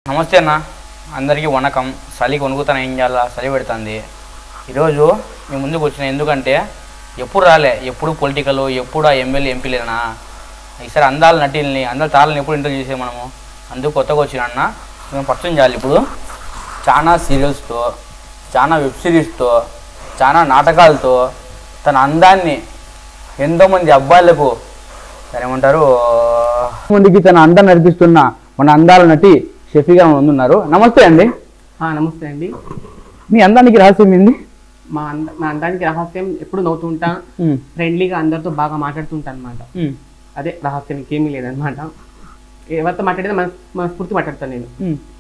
నమస్తే అన్న అందరికీ వణకం చలి కొనుక్కుతాను ఏం చేయాలా చలి పెడుతుంది ఈరోజు మీ ముందుకు వచ్చిన ఎందుకంటే ఎప్పుడు రాలే ఎప్పుడు పొలిటికల్ ఎప్పుడు ఆ ఎమ్మెల్యే ఎంపీలేనా ఈసారి అందాల నటీల్ని అందాల తాళ్ళని ఎప్పుడు ఇంటర్వ్యూ చేసే మనము అందుకు కొత్తగా వచ్చిన అన్న మేము పరిచయం చేయాలి ఇప్పుడు చాలా సీరియల్స్తో చాలా వెబ్ సిరీస్తో చాలా నాటకాలతో తన అందాన్ని ఎంతోమంది అబ్బాయిలకు దాని ఏమంటారు మందికి తన అందం నడిపిస్తున్న మన అందాల నటి షఫీగా ముందున్నారు నమస్తే అండి ఆ, నమస్తే అండి మీ అందానికి రహస్యం ఏంది మా అంద మా అందానికి రహస్యం ఎప్పుడు నవ్వుతుంటా ఫ్రెండ్లీగా అందరితో బాగా మాట్లాడుతుంటా అనమాట అదే రహస్యం ఇంకేమీ లేదనమాట ఎవరితో మాట్లాడితే మన మన స్ఫూర్తి మాట్లాడతాను నేను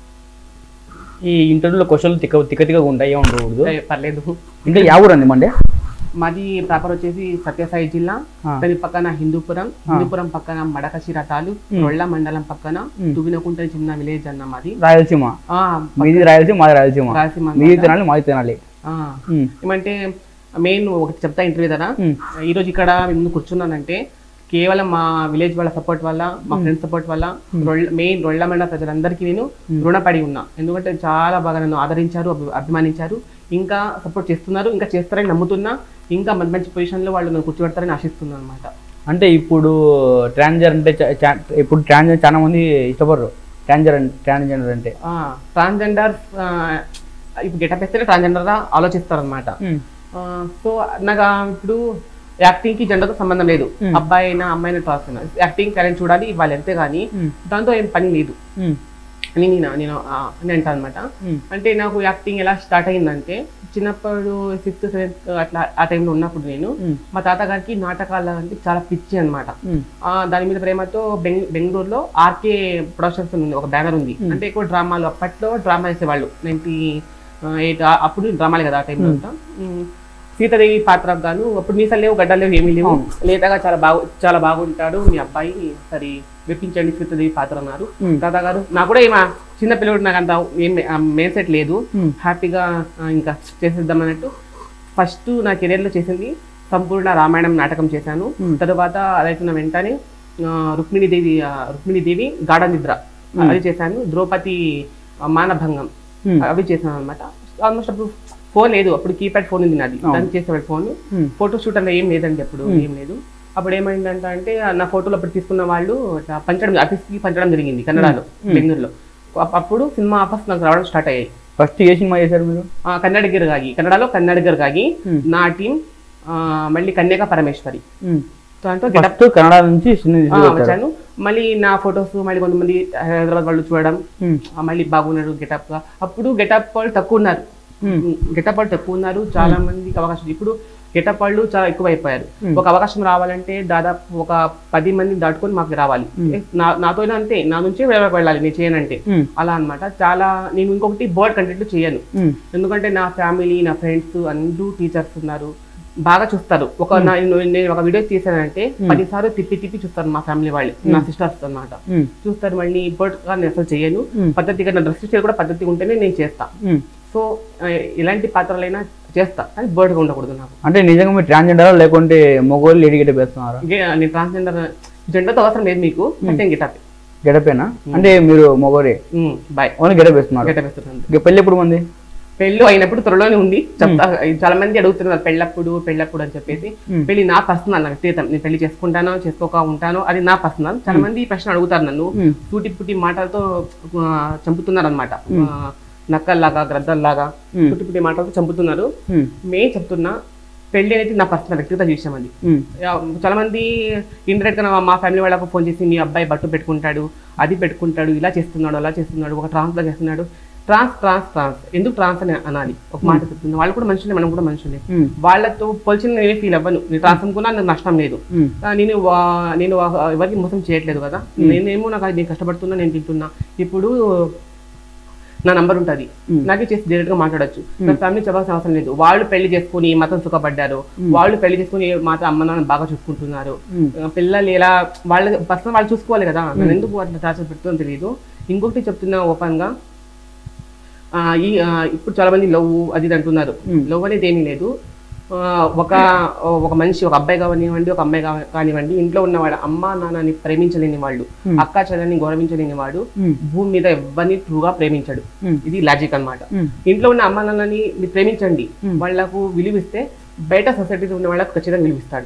ఈ ఇంటర్వ్యూలో క్వశ్చన్లు తిక్క తిక్క తిక్కగా ఉంటాయి ఉండకూడదు ఏ, పర్లేదు ఇంకా యా ఊరు అండి మండే మాది ప్రాపర్ వచ్చేసి సత్యసాయి జిల్లా ఆ. దాని పక్కన హిందూపురం హిందూపురం పక్కన మడకశిర తాలు రొళ్ళ మండలం పక్కన తుగినకుంట చిన్న విలేజ్ అన్న మాది రాయలసీమ ఆ, మీది రాయలసీమ మాది రాయలసీమ రాయలసీమ మీది తినాలి మాది తినాలి ఆ. ఉమ్. ఏమంటే మెయిన్ ఒకటి చెప్తా ఇంటర్వ్యూ కదా ఉమ్. ఈరోజు ఇక్కడ ముందు కూర్చున్నానంటే కేవలం మా విలేజ్ వాళ్ళ సపోర్ట్ వల్ల మా ఫ్రెండ్స్ సపోర్ట్ వల్ల మెయిన్ రొళ్ళమండ ప్రజలందరికీ నేను రుణపడి ఉన్నా ఎందుకంటే చాలా బాగా నన్ను ఆదరించారు అభి- అభిమానించారు ఇంకా సపోర్ట్ చేస్తున్నారు ఇంకా చేస్తారని నమ్ముతున్నా ఇంకా మంచి మంచి పొజిషన్లో వాళ్ళు నన్ను కూర్చోబెడతారని ఆశిస్తున్నాను అనమాట అంటే ఇప్పుడు ట్రాన్స్జెండర్ అంటే చా- చా- ఇప్పుడు ట్రాన్స్జెండర్ చాలా మంది ఇష్టపడరు ట్రాన్స్జెండర్ ట్రాన్స్జెండర్ అంటే ట్రాన్స్జెండర్ ఇప్పుడు గెటప్ వేస్తేనే ట్రాన్స్జెండర్ ఆలోచిస్తారు అనమాట సో నాకు ఆ ఇప్పుడు యాక్టింగ్ కి జెండర్తో సంబంధం లేదు అబ్బాయి అయినా అమ్మాయి అయినా ట్రాన్స్ అయినా యాక్టింగ్ టాలెంట్ చూడాలి ఇవ్వాలి అంతే కానీ దాంతో ఏం పని లేదు అని నేను నేను ఆ, అని అంటాను అనమాట అంటే నాకు యాక్టింగ్ ఎలా స్టార్ట్ అయిందంటే చిన్నప్పుడు సిక్స్త్ సెవెంత్ అట్లా ఆ టైంలో ఉన్నప్పుడు నేను మా తాతగారికి నాటకాల అంటే చాలా పిచ్చి అనమాట దాని మీద ప్రేమతో బెంగ్ బెంగళూరులో ఆర్కే ప్రొడక్షన్స్ ఉంది ఒక బ్యానర్ ఉంది అంటే ఎక్కువ డ్రామాలు అప్పట్లో డ్రామా వేసేవాళ్ళు నైన్టీ ఎయిట్ అప్పుడు డ్రామాలు కదా ఆ టైంలో అంతా ఉమ్, సీతాదేవి పాత్రకు గాను అప్పుడు మీసాలు లేవు గడ్డలు లేవు ఏమీ లేవు లేతగా చాలా బాగు చాలా బాగుంటాడు మీ అబ్బాయి సరే వెప్పించండి సీతాదేవి పాత్ర అన్నారు తాత గారు నాకు కూడా ఏమా చిన్న పిల్లడు నాకు అంత ఏం మెయిన్ సెట్ లేదు హ్యాపీగా ఆ, ఇంకా చేసేద్దాం అన్నట్టు ఫస్ట్ నా కెరీర్లో చేసింది సంపూర్ణ రామాయణం నాటకం చేశాను తర్వాత అదైతున్న వెంటనే ఆ, రుక్మిణీదేవి ఆ, రుక్మిణీదేవి గాఢ నిద్ర అది చేశాను ద్రౌపది ఆ, మానభంగం అవి చేశాను అనమాట ఆల్మోస్ట్ అప్పుడు ఫోన్ లేదు అప్పుడు కీప్యాడ్ ఫోన్ ఉంది నాది దాన్ని చేసేవాడు ఫోన్ ఫోటో షూట్ అలా ఏం లేదండి అప్పుడు ఏం లేదు అప్పుడు ఏమైందంటే అంటే నా ఫోటోలు అప్పుడు తీసుకున్న వాళ్ళు అట్లా పంచడం ఆఫీస్కి పంచడం జరిగింది కన్నడలో బెంగళూరులో అప్- అప్పుడు సినిమా ఆఫర్స్ నాకు రావడం స్టార్ట్ అయ్యాయి ఫస్ట్ ఏ సినిమా చేశారు మీరు ఆ, కన్నడగిరిగాగి కన్నడలో కన్నడగిరిగాగి నా టీం ఆ, మళ్ళీ కన్యక పరమేశ్వరి దాంతో గెటప్ ఫస్ట్ కన్నడ నుంచి సినిమా ఆ, వచ్చాను మళ్ళీ నా ఫొటోస్ మళ్ళీ కొంతమంది హైదరాబాద్ వాళ్ళు చూడడం ఆ, మళ్ళీ బాగున్నారు గెటప్ గా అప్పుడు గెటప్ వాళ్ళు తక్కువ ఉన్నారు గెటప్ వాళ్ళు తక్కువ ఉన్నారు చాలా మందికి అవకాశం ఇప్పుడు గెటప్ వాళ్ళు చాలా ఎక్కువ అయిపోయారు ఒక అవకాశం రావాలంటే దాదాపు ఒక పది మంది దాటుకొని మాకు రావాలి నా- నాతో అంతే నా నుంచే వేరే వెళ్ళాలి నేను చేయనంటే అలా అన్నమాట చాలా నేను ఇంకొకటి బోర్డ్ కంటెంట్ చేయను ఎందుకంటే నా ఫ్యామిలీ నా ఫ్రెండ్స్ అందరూ టీచర్స్ ఉన్నారు బాగా చూస్తారు ఒక నా- నేను నేను ఒక వీడియో తీసానంటే పదిసార్లు తిప్పి తిప్పి చూస్తారు మా ఫ్యామిలీ వాళ్ళు నా సిస్టర్స్ అన్నమాట చూస్తారు మళ్ళీ బట్ నేను అసలు చేయను పద్ధతిగా నా డ్రెస్ కూడా పద్ధతిగా ఉంటేనే నేను చేస్తా సో ఆ, ఎలాంటి పాత్రలైనా చేస్తా కానీ బర్డ్గా ఉండకూడదు నాకు అంటే నిజంగా మీరు ట్రాన్స్జెండర్ లేకుంటే మొగోళ్ళు లేడీ గెటప్ వేస్తున్నారా ఇంకే నేను ట్రాన్స్జెండర్ జెండర్తో అవసరం లేదు మీకు అంటే నేను గిటాప్ గెటపేనా అంటే మీరు మొగోరే బాయ్ ఓన్లీ గెటప్ వేస్తున్నారు గెటప్ వేస్తున్నాను ఇక పెళ్ళి ఎప్పుడు మంది పెళ్ళి అయినప్పుడు త్వరలోనే ఉంది చెప్తా చాలా మంది అడుగుతున్నారు పెళ్ళప్పుడు పెళ్ళప్పుడు అని చెప్పేసి పెళ్లి నా పర్సనల్ నా వ్యక్తిగతం నేను పెళ్లి చేసుకుంటానో చేసుకోక ఉంటానో అది నా పర్సనల్ చాలా మంది ఈ ప్రశ్న అడుగుతారు నన్ను సూటి పుట్టి మాటలతో ఆ, చంపుతున్నారు అనమాట నక్కల్లాగా గ్రద్దల్లాగా పుట్టి పుట్టి మాటలతో చంపుతున్నారు మే చెప్తున్నా పెళ్లి అనేది నా పర్సనల్ వ్యక్తిగత విషయం అది యా, చాలా మంది ఇండైరెక్ట్ గా నా- మా ఫ్యామిలీ వాళ్ళకు ఫోన్ చేసి మీ అబ్బాయి బట్టు పెట్టుకుంటాడు అది పెట్టుకుంటాడు ఇలా చేస్తున్నాడు అలా చేస్తున్నాడు ఒక ట్రాన్స్ లా చేస్తున్నాడు ట్రాన్స్ ట్రాన్స్ ట్రాన్స్ ఎందుకు ట్రాన్స్ అని అనాలి ఒక మాట చెప్తున్నా వాళ్ళు కూడా మనుషులే మనం కూడా మనుషులే వాళ్ళతో పోల్చిన నేనే ఫీల్ అవ్వను నేను ట్రాన్స్ అనుకున్నా నాకు నష్టం లేదు ఆ, నేను వా- నేను వా- ఎవరికి మోసం చేయట్లేదు కదా నేనేమో నాకు అది నేను కష్టపడుతున్నా నేను తింటున్నా ఇప్పుడు నా నంబర్ ఉంటుంది నాకే చేసి డైరెక్ట్ గా మాట్లాడొచ్చు నా ఫ్యామిలీ చెప్పాల్సిన అవసరం లేదు వాళ్ళు పెళ్లి చేసుకుని మతం సుఖపడ్డారు వాళ్ళు పెళ్లి చేసుకుని మాత అమ్మ నాన్న బాగా చూసుకుంటున్నారు ఆ, పిల్లలు ఎలా వాళ్ళ పర్సనల్ వాళ్ళు చూసుకోవాలి కదా నన్ను ఎందుకు అట్లా టార్చర్ పెడుతుందో తెలియదు ఇంకొకటి చెప్తున్నా ఓపెన్ గా ఆ, ఈ ఆ, ఇప్పుడు చాలా మంది లవ్ అది ఇది అంటున్నారు లవ్ అనేది ఏమీ లేదు ఆ, ఒక ఒక మనిషి ఒక అబ్బాయి కానివ్వండి ఒక అమ్మాయి కావ- కానివ్వండి ఇంట్లో ఉన్నవాడు అమ్మ నాన్నని ప్రేమించలేని వాళ్ళు అక్క చెల్లెని గౌరవించలేని వాడు భూమి మీద ఎవరిని ట్రూగా ప్రేమించడు ఇది లాజిక్ అన్నమాట ఇంట్లో ఉన్న అమ్మ నాన్నని మీరు ప్రేమించండి వాళ్ళకు విలువిస్తే బయట సొసైటీలో ఉన్న వాళ్ళకు ఖచ్చితంగా విలువిస్తాడు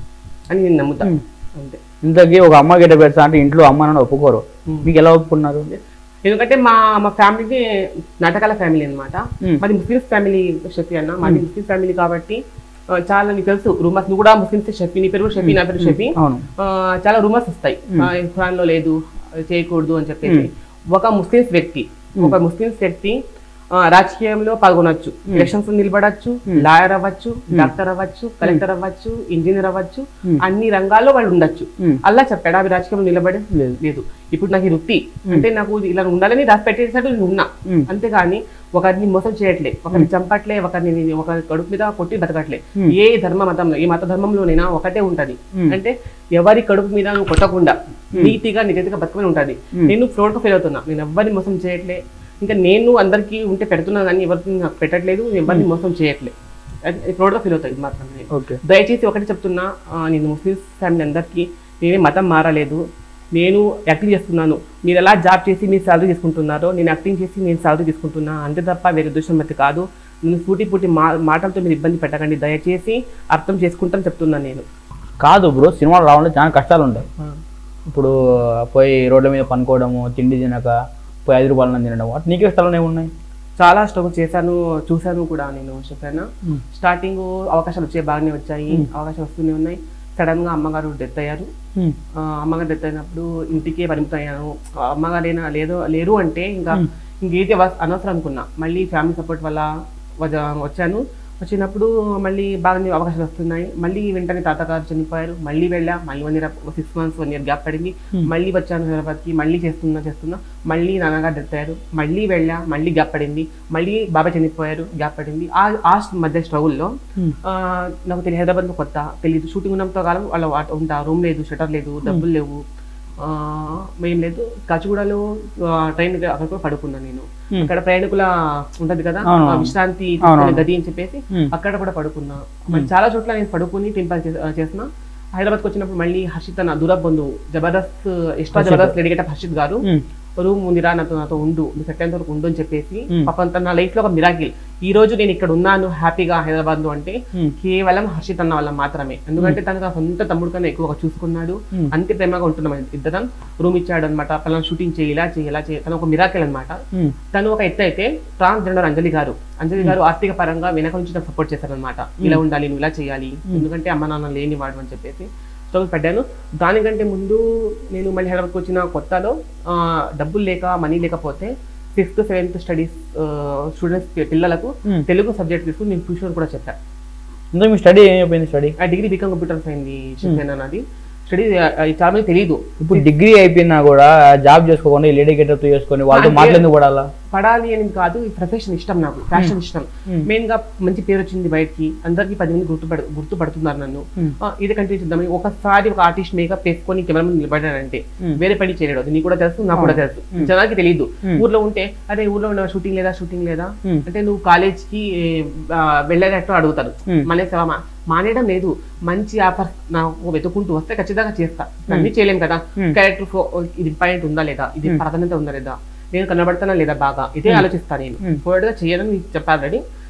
అని నేను నమ్ముతా అంతే ఇంతకీ ఒక అమ్మ గిట్ట పెడతా అంటే ఇంట్లో అమ్మ నాన్న ఒప్పుకోరు మీకు ఎలా ఒప్పుకున్నారు ఎందుకంటే మా మా ఫ్యామిలీ నాటకాల ఫ్యామిలీ అన్నమాట Hmm. మాది ముస్లిమ్స్ ఫ్యామిలీ షఫీ అన్న మాది ముస్లిం ఫ్యామిలీ కాబట్టి ఆ, చాలా నీకు తెలుసు రూమర్స్ నువ్వు కూడా ముస్లిమ్స్ షఫీ నీ పేరు కూడా షఫీ నా పేరు షఫీ అవును ఆ, చాలా రూమర్స్ వస్తాయి ఖురాన్ లో లేదు అది చేయకూడదు అని చెప్పేసి ఒక ముస్లిమ్స్ వ్యక్తి ఒక ముస్లిమ్స్ వ్యక్తి ఆ, రాజకీయంలో పాల్గొనొచ్చు ఎలక్షన్స్ నిలబడచ్చు లాయర్ అవ్వచ్చు డాక్టర్ అవ్వచ్చు కలెక్టర్ అవ్వచ్చు ఇంజనీర్ అవ్వచ్చు అన్ని రంగాల్లో వాళ్ళు ఉండొచ్చు Hmm. అల్లా చెప్పాడు అవి రాజకీయంలో నిలబడి లేదు. లేదు ఇప్పుడు నాకు ఈ వృత్తి అంటే నాకు ఇలా ఉండాలని రాసి పెట్టేసాడు నేను ఉన్నా Hmm. అంతేగాని ఒకరిని మోసం చేయట్లే ఒకరిని చంపట్లే ఒకరిని ఒకరి కడుపు మీద కొట్టి బతకట్లే ఏ ధర్మ మతంలో ఏ మత ధర్మంలోనైనా ఒకటే ఉంటది అంటే ఎవరి కడుపు మీద నువ్వు కొట్టకుండా నీతిగా నిజాయితీగా బతకమని ఉంటది నేను ఫ్లోర్ గా ఫీల్ అవుతున్నా నేను ఎవరిని మోసం చేయట్లే ఇంకా నేను అందరికీ ఉంటే పెడుతున్నా కానీ ఎవరికి నాకు పెట్టట్లేదు ఎవరిని మోసం చేయట్లే అది ప్రౌడ్ గా ఫీల్ అవుతుంది ఇది మాత్రం నేను. ఓకే దయచేసి ఒకటి చెప్తున్నా ఆ, నేను ముస్లిమ్స్ ఫ్యామిలీ అందరికీ నేనే మతం మారలేదు నేను యాక్టింగ్ చేస్తున్నాను మీరు ఎలా జాబ్ చేసి మీరు సాలరీ తీసుకుంటున్నారో నేను యాక్టింగ్ చేసి నేను సాలరీ తీసుకుంటున్నా అంతే తప్ప వేరే ఉద్దేశం అయితే కాదు నేను సూటి పూటి మా మాటలతో మీరు ఇబ్బంది పెట్టకండి దయచేసి అర్థం చేసుకుంటాను చెప్తున్నాను నేను కాదు బ్రో సినిమాలు రావాలంటే చాలా కష్టాలు ఉంటాయి ఇప్పుడు పోయి రోడ్ల మీద పనుకోవడము తిండి తినక పోయి ఐదు రూపాయలు అన్నం తినడం వాటి నీకే కష్టాలు ఏమున్నాయి చాలా స్ట్రగుల్ చేశాను చూశాను కూడా నేను చెప్పాను స్టార్టింగ్ అవకాశాలు వచ్చాయి బాగానే వచ్చాయి అవకాశాలు వస్తూనే ఉన్నాయి సడన్ గా అమ్మగారు డెత్ అయ్యారు ఆ, అమ్మగారు డెత్ అయినప్పుడు ఇంటికే పరిమితం అయ్యాను ఆ, అమ్మగారు అయినా లేదో లేరు అంటే ఇంకా ఇంకేది అవ- అనవసరం అనుకున్నా మళ్ళీ ఫ్యామిలీ సపోర్ట్ వల్ల వజ- వచ్చాను వచ్చినప్పుడు మళ్ళీ బాగానే అవకాశాలు వస్తున్నాయి మళ్ళీ వెంటనే తాతగారు చనిపోయారు మళ్ళీ వెళ్ళా మళ్ళీ one year six months one year gap పడింది మళ్ళీ వచ్చాను హైదరాబాద్కి మళ్ళీ చేస్తున్నా చేస్తున్నా మళ్ళీ నాన్నగారు డెత్ అయ్యారు మళ్ళీ వెళ్ళా మళ్ళీ గ్యాప్ పడింది మళ్ళీ బాబాయ్ చనిపోయారు గ్యాప్ పడింది ఆ ఆ మధ్య స్ట్రగుల్లో ఆ, నాకు తెలియదు హైదరాబాద్లో కొత్త తెలియదు షూటింగ్ ఉన్నంత కాలం వాళ్ళ వాట- ఉంటా రూమ్ లేదు షటర్ లేదు డబ్బులు లేవు ఆ, ఏం లేదు కాచిగూడలో ట్రైన్ అక్కడ కూడా పడుకున్నా నేను Hmm. అక్కడ ప్రయాణికుల ఉంటది కదా అవును, ఆ అవును. విశ్రాంతి అవును, తీసుకునే అవును. గది అని చెప్పేసి Hmm. అక్కడ కూడా పడుకున్నా మరి చాలా చోట్ల నేను పడుకుని టింపల్ చేసిన హైదరాబాద్కి వచ్చినప్పుడు మళ్ళీ హర్షిత్ అన్న దూర బంధువు జబర్దస్త్ ఎక్స్ట్రా జబర్దస్త్ రెడీగేట హర్షిత్ గారు రూమ్ ఉందిరా నాతో నాతో ఉండు నువ్వు సెట్ అయినంత వరకు ఉండు అని చెప్పేసి Hmm. పాపం తన నా లైఫ్ లో ఒక మిరాకిల్ ఈ రోజు నేను ఇక్కడ ఉన్నాను హ్యాపీగా హైదరాబాద్ లో అంటే కేవలం హర్షిత్ అన్న వల్ల మాత్రమే ఎందుకంటే తనకు ఆ సొంత తమ్ముడు కన్నా ఎక్కువగా చూసుకున్నాడు Hmm. అంతే ప్రేమగా ఉంటున్నాం ఇద్దరం రూమ్ ఇచ్చాడు అనమాట పలానా షూటింగ్ చేయి ఇలా చేయి ఇలా చేయి తను ఒక మిరాకిల్ అనమాట తను ఒక ఎత్తు అయితే ట్రాన్స్జెండర్ అంజలి గారు అంజలి గారు ఆర్థిక పరంగా వెనక నుంచి నాకు సపోర్ట్ చేశారనమాట ఇలా ఉండాలి నువ్వు ఇలా చేయాలి ఎందుకంటే అమ్మ నాన్న లేని వాడు అని చెప్పేసి స్ట్రగుల్ పడ్డాను దానికంటే ముందు నేను మళ్ళీ హైదరాబాద్కి వచ్చిన కొత్తలో ఆ, డబ్బులు లేక మనీ లేకపోతే ఫిఫ్త్ సెవెంత్ స్టడీస్ స్టూడెంట్స్ పిల్లలకు Hmm. తెలుగు సబ్జెక్ట్ తీసుకుని నేను ట్యూషన్ కూడా చెప్పాను ఇంకా మీ స్టడీ ఏం అయిపోయింది స్టడీ ఆ డిగ్రీ బీకామ్ కంప్యూటర్స్ అయింది చెప్పాను నాది స్టడీ చాలా మంది తెలియదు ఇప్పుడు డిగ్రీ అయిపోయినా కూడా జాబ్ చేసుకోకుండా ఈ లేడీ గెటప్ చేసుకొని వాళ్ళతో అంటే- మాట్లాడేందుకు పడాలా పడాలి అని కాదు ఈ ప్రొఫెషన్ ఇష్టం నాకు ఫ్యాషన్ ఇష్టం Hmm. మెయిన్ గా మంచి పేరు వచ్చింది బయటికి అందరికి పది మంది గుర్తుపడ గుర్తుపడుతున్నారు నన్ను Hmm. ఆ, ఇది కంటిన్యూ చేద్దామని ఒకసారి ఒక ఆర్టిస్ట్ మేకప్ వేసుకొని కెమెరా ముందు నిలబడాడంటే Hmm. వేరే పని చేయలేడు అది నీకు కూడా తెలుసు నాకు కూడా తెలుసు Hmm. జనానికి తెలియదు Hmm. ఊర్లో ఉంటే అరే ఊర్లో ఉన్న షూటింగ్ లేదా షూటింగ్ లేదా Hmm. అంటే నువ్వు కాలేజ్ కి వెళ్ళేటట్టు అడుగుతారు Hmm. మానేసావా మా- మానేయడం లేదు మంచి ఆఫర్ నాకు వెతుకుంటూ వస్తే ఖచ్చితంగా చేస్తా అన్ని చేయలేం కదా Hmm. క్యారెక్టర్ ఇది పాయింట్ ఉందా లేదా ఇది ప్రాధాన్యత ఉందా లేదా నేను కనబడతానా లేదా బాగా ఇదే ఆలోచిస్తాను నేను Hmm. ఫోర్డ్ గా చేయాలని నీకు చెప్పాను రెడీ